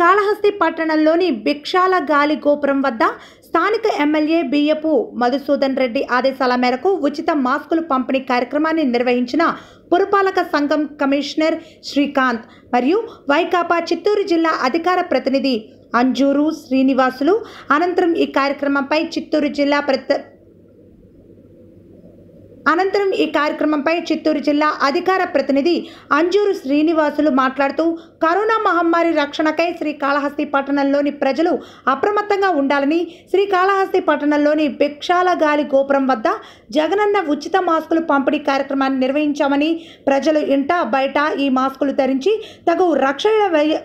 శ్రీకాళహస్తి పట్టణంలోని భిక్షాల గాలి గోపురం వద్ద స్థానిక ఎమ్మెల్యే బియ్యపు మధుసూదన్ రెడ్డి ఆదేశాల మేరకు ఉచిత మాస్కులు పంపిణీ కార్యక్రమాన్ని నిర్వహించిన పురపాలక సంఘం కమిషనర్ శ్రీకాంత్ మరియు వైకాపా చిత్తూరు జిల్లా అధికార ప్రతినిధి అంజూరు శ్రీనివాసులు అనంతరం ఈ కార్యక్రమంపై చిత్తూరు జిల్లా ప్రతి అనంతరం ఈ కార్యక్రమంపై చిత్తూరు జిల్లా అధికార ప్రతినిధి అంజూరు శ్రీనివాసులు మాట్లాడుతూ కరోనా మహమ్మారి రక్షణకై శ్రీకాళహస్తి పట్టణంలోని ప్రజలు అప్రమత్తంగా ఉండాలని శ్రీకాళహస్తి పట్టణంలోని భిక్షాల గాలి గోపురం వద్ద జగనన్న ఉచిత మాస్కులు పంపిణీ కార్యక్రమాన్ని నిర్వహించామని ప్రజలు ఇంట బయట ఈ మాస్కులు ధరించి తగు రక్షణ వయ-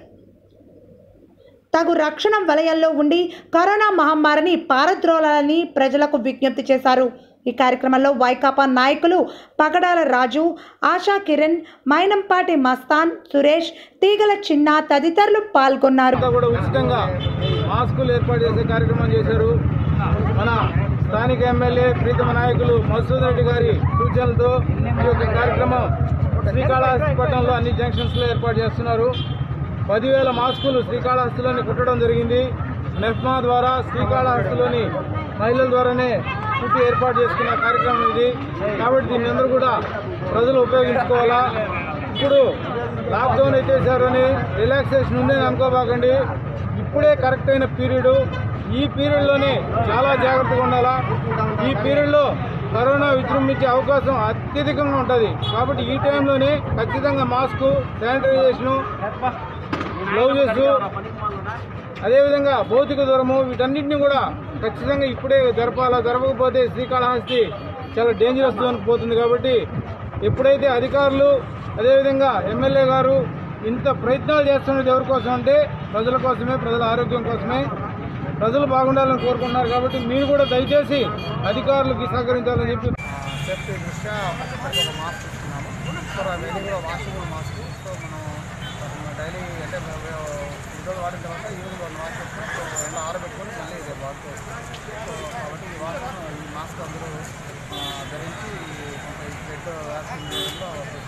తగు రక్షణ వలయంలో ఉండి కరోనా మహమ్మారిని పారద్రోలాలని ప్రజలకు విజ్ఞప్తి చేశారు ఈ కార్యక్రమంలో వైకాపా నాయకులు పగడాల రాజు ఆశా కిరణ్ మైనంపాటి మస్తాన్ సురేష్ తీగల చిన్న తదితరులు పాల్గొన్నారు అంతా కూడా ఉచితంగా మాస్కులు ఏర్పాటు చేసే కార్యక్రమం చేశారు మన స్థానిక ఎమ్మెల్యే ప్రీతమ నాయకులు మసూద్ రెడ్డి గారి సూచనలతో ఈ యొక్క కార్యక్రమం శ్రీకాళహస్తి పట్టణంలో అన్ని జంక్షన్స్లో ఏర్పాటు చేస్తున్నారు పదివేల మాస్కులు శ్రీకాళహస్తిలోని కుట్టడం జరిగింది నెఫ్మా ద్వారా శ్రీకాళహస్తిలోని మహిళల ద్వారానే కుట్టి ఏర్పాటు చేసుకున్న కార్యక్రమం ఇది కాబట్టి దీన్ని అందరూ కూడా ప్రజలు ఉపయోగించుకోవాలా ఇప్పుడు లాక్డౌన్ ఎత్తేసారని రిలాక్సేషన్ ఉందని అనుకోబాకండి ఇప్పుడే కరెక్ట్ అయిన పీరియడ్ ఈ పీరియడ్లోనే చాలా జాగ్రత్తగా ఉండాలా ఈ పీరియడ్లో కరోనా విజృంభించే అవకాశం అత్యధికంగా ఉంటుంది కాబట్టి ఈ టైంలోనే ఖచ్చితంగా మాస్కు శానిటైజేషను గ్లౌజెస్ అదేవిధంగా భౌతిక దూరము వీటన్నిటిని కూడా ఖచ్చితంగా ఇప్పుడే జరపాలా జరపకపోతే శ్రీకాళహస్తి చాలా డేంజరస్ జోన్కి పోతుంది కాబట్టి ఎప్పుడైతే అధికారులు అదేవిధంగా ఎమ్మెల్యే గారు ఇంత ప్రయత్నాలు చేస్తున్నది ఎవరి కోసం అంటే ప్రజల కోసమే ప్రజల ఆరోగ్యం కోసమే ప్రజలు బాగుండాలని కోరుకుంటున్నారు కాబట్టి మీరు కూడా దయచేసి అధికారులకి సహకరించాలని చెప్పి సేఫ్టీ దృష్ట్యా ప్రతి ఒక్కరికి ఒక మాస్క్ ఇస్తున్నాము సో అది కూడా వాషబుల్ మాస్క్ సో మనం డైలీ అంటే ఈరోజు వాడిన తర్వాత ఈవినింగ్ వన్ వాష్ చేసుకొని సో రెండు ఆరబెట్టుకొని మళ్ళీ రేపు వాడుకోవచ్చు సో కాబట్టి ఈ వారం ఈ మాస్క్ అందరూ ఆ, ధరించి కొంత ఈ బ్లడ్ వ్యాక్సిన్